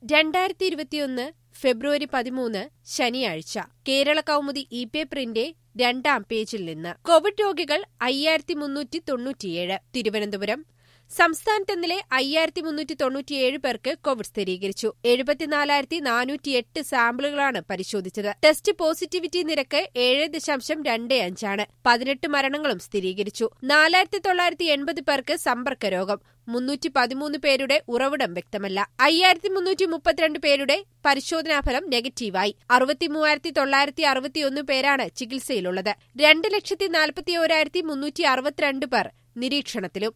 രണ്ടായിരത്തി ഇരുപത്തിയൊന്ന് ഫെബ്രുവരി പതിമൂന്ന് ശനിയാഴ്ച കേരള കൗമുദി ഇ പേപ്പറിന്റെ രണ്ടാം പേജിൽ നിന്ന് കോവിഡ് രോഗികൾ അയ്യായിരത്തി മുന്നൂറ്റി തൊണ്ണൂറ്റിയേഴ് തിരുവനന്തപുരം സംസ്ഥാനത്ത് ഇന്നലെ അയ്യായിരത്തി മുന്നൂറ്റി തൊണ്ണൂറ്റിയേഴ് പേർക്ക് കോവിഡ് സ്ഥിരീകരിച്ചു എഴുപത്തിനാലായിരത്തി നാനൂറ്റിയെട്ട് സാമ്പിളുകളാണ് പരിശോധിച്ചത് ടെസ്റ്റ് പോസിറ്റിവിറ്റി നിരക്ക് ഏഴ് ദശാംശം രണ്ട് അഞ്ചാണ് പതിനെട്ട് മരണങ്ങളും സ്ഥിരീകരിച്ചു നാലായിരത്തി തൊള്ളായിരത്തി എൺപത് പേർക്ക് സമ്പർക്ക രോഗം മുന്നൂറ്റി പതിമൂന്ന് പേരുടെ ഉറവിടം വ്യക്തമല്ല അയ്യായിരത്തി മുന്നൂറ്റി മുപ്പത്തിരണ്ട് പേരുടെ പരിശോധനാഫലം നെഗറ്റീവായി അറുപത്തിമൂവായിരത്തി തൊള്ളായിരത്തി അറുപത്തിയൊന്ന് പേരാണ് ചികിത്സയിലുള്ളത് രണ്ട് ലക്ഷത്തി നാൽപ്പത്തി ഓരായിരത്തി മുന്നൂറ്റി അറുപത്തിരണ്ട് പേർ നിരീക്ഷണത്തിലും